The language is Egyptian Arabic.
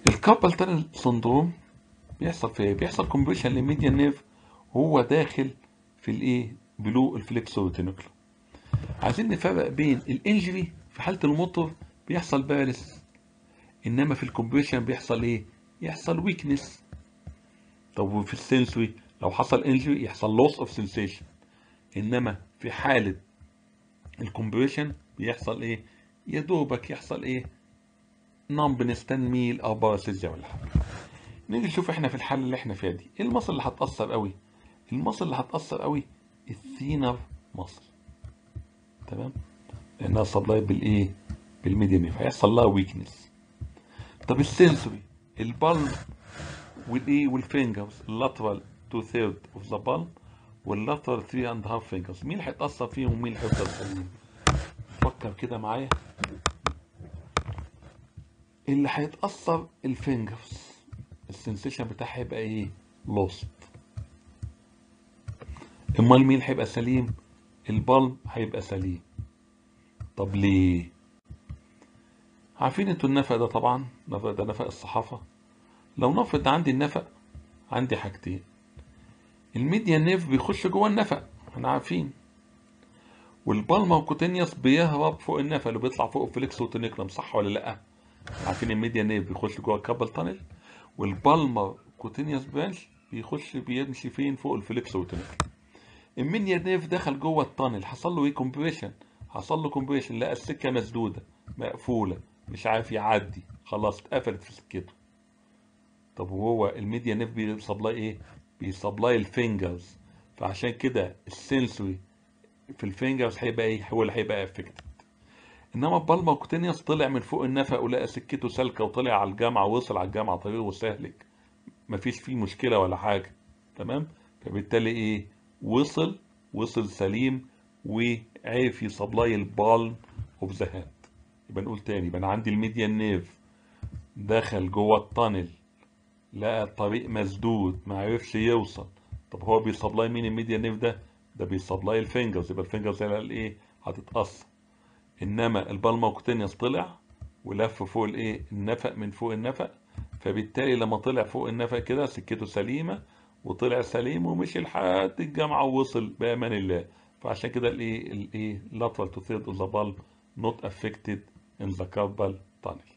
الكابل تانل سندروم بيحصل في ايه؟ بيحصل كومبريشن للميديان نيرف وهو داخل في الايه؟ بلو الفليكسوتينوكلو عايزين نفرق بين الانجري في حالة الموتور بيحصل بارس انما في الكومبريشن بيحصل ايه؟ يحصل ويكنس طب وفي السنسوري لو حصل انجري يحصل لوس اوف سنسيشن انما في حالة الكومبريشن بيحصل ايه؟ يا دوبك يحصل ايه؟ نامبنس تنميل او باراسيزيا ولا حاجه نيجي نشوف احنا في الحاله اللي احنا فيها دي ايه المصل اللي هتاثر قوي المصل اللي هتاثر قوي الثينر مصل تمام لانها سبلاي بالايه بالميديان فهيحصل لها ويكنس طب السنسوري البالم والايه والفينجرز اللاترال 2 ثيرد اوف ذا بالم واللاترال 3 اند هاف فينجرز مين اللي هيتاثر فيهم ومين اللي هيفضل سليم فكر كده معايا اللي هيتأثر الفينجرز السنسيشن بتاعها هيبقى ايه لوست امال مين هيبقى سليم البالم هيبقى سليم طب ليه عارفين انتوا النفق ده طبعا نفق ده نفق الصحافة لو نفرض عندي النفق عندي حاجتين الميديان نيف بيخش جوه النفق احنا عارفين والبالما وكوتينيوس بيهرب فوق النفق اللي بيطلع فوق الفليكس وتونيكلم صح ولا لا عارفين الميديا نيف بيخش جوه الكابل تانل والبالمر كوتينيوس برانش بيخش بيمشي فين فوق الفليكس وتونيكلم الميديا نيف دخل جوه التانل حصل له ايه كومبريشن حصل له كومبريشن لقى السكه مسدوده مقفوله مش عارف يعدي خلاص اتقفلت في سكته طب وهو الميديا نيف بيسبلاي ايه بيسبلاي الفينجرز فعشان كده السنسوري في الفينجرز هيبقى ايه هو اللي هيبقى افكتد انما البالما كوتينيوس طلع من فوق النفق ولقى سكته سالكه وطلع على الجامعه وصل على الجامعه طريقه سهلك مفيش فيه مشكله ولا حاجه تمام فبالتالي ايه وصل وصل سليم وعرف يسبلاي البالم اوف ذا هاند يبقى نقول تاني يبقى انا عندي الميديان نيف دخل جوه التانل لقى الطريق مسدود ما عرفش يوصل طب هو بيسبلاي مين الميديان نيف ده ده بيسبلاي الفينجرز يبقى الفينجرز هي الايه هتتاثر انما البالموكتينيوس طلع ولف فوق الايه النفق من فوق النفق فبالتالي لما طلع فوق النفق كده سكته سليمه وطلع سليم ومشي لحد الجامعه ووصل بامان الله فعشان كده الايه الايه lateral to third of the bulb not affected in the carpal tunnel